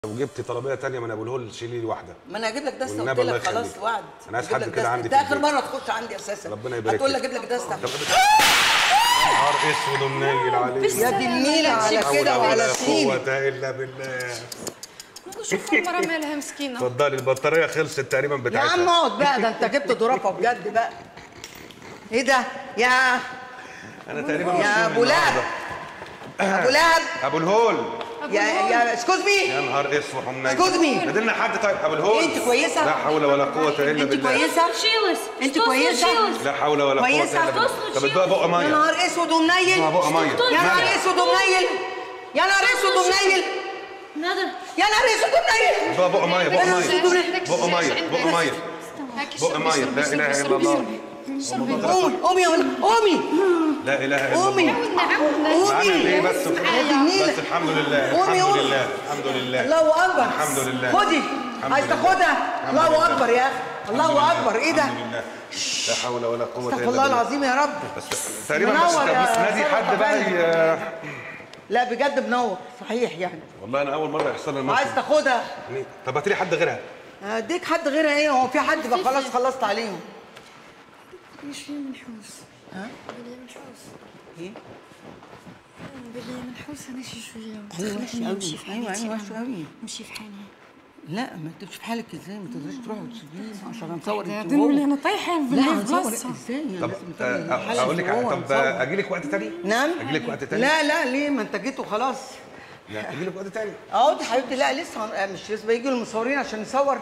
لو جبت طلبيه تانية ما انا قوله لي شيلي لي واحده ما انا هجيب لك دستة والنبي قلت الله لك خلاص يخليك. وعد أنا عايز هجيب حد لك كده دستة. عندي انت في اخر البيت. مره تخش عندي اساسا ربنا يبارك هتقول لك. لك اجيب لك دستة نهار اسود ومنيل عليك يا دي النيلة على لا حول كده ولا وعلى سنين قوة الا بالله شوفوا المرة مالها مسكينة اتفضلي البطارية خلصت تقريبا يا عم بتاعتها اقعد بقى ده انت جبت ظرافه بجد بقى ايه ده يا انا تقريبا يا مسؤول ابو لهب النهاردة. ابو لهب ابو الهول يا يا اسكوز يا مي نهار اسود ومنيل اسكوز مي نادلنا حد طيب ابو الهول انت كويسة؟ لا حول ولا قوة الا انت بالله كويسه شيلس انت كويسه لا حول ولا قوة كويسة؟ الا بالله طب ادوها بقى يا ميه نهار اسود ومنيل ادوها بقى ميه يا نهار مالها؟ اسود ومنيل يا نهار اسود ومنيل نادر يا نهار اسود ومنيل ادوها بقى ميه بقى ميه بقى بقى ميه بقى ميه بقى ميه لا اله الا الله قومي قومي يا ولد قومي لا اله الا قومي الله نعم معانا ليه بس يا دي النيلة. بس الحمد لله قومي، الحمد قومي. لله الحمد لله الله اكبر الحمد لله. خدي الحمد عايز لله. تاخدها الحمد الله لله. اكبر يا اخي الله اكبر ايه ده الحمد لله لا حول ولا قوة استغفر الا الله بالله العظيم يا رب بس تقريبا بس منور يا بس نادي سارة حد بقى كفاية. ي- لا بجد منور صحيح يعني والله انا اول مرة يحصل لي عايز الموقف تاخدها يعني طب هات لي حد غيرها اديك حد غيرها ايه هو في حد بقى خلاص خلصت عليهم شوية منحوس ها؟ بلي منحوس ايه بلي منحوس انا شي شوية ايوه وحش قوي نمشي في ايوه حالي ايوه وحش قوي نمشي في حالي لا ما تبقيش في حالك ازاي ما تقدريش تروحي وتسيبيه عشان هنصور انت بعدين نولي وهو. انا طايحة لا بالله هنصور بلاصة ازاي يعني طب لازم تعملي آه، حالة اقول لك وهو طب هنصور. اجي لك وقت تاني نعم اجي لك وقت تاني لا لا ليه ما انت جيت وخلاص لا اجي لك وقت تاني اهو دي حبيبتي لا لسه هن- مش لسه بيجوا المصورين عشان نصور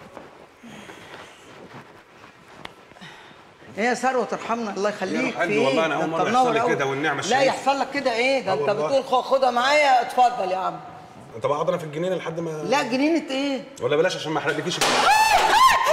ايه يا ثروه ترحمنا الله يخليك روح قلبي، في ايه والله أنا ده أول انت مرة منور يحصل لي قوي. كده والنعمة لا الشريفة. يحصل لك كده ايه ده آه انت والله. بتقول خ- خدها معايا اتفضل يا عم طب اقعد انا في الجنينه لحد ما لا جنينه ايه ولا بلاش عشان ما احرقلكيش هات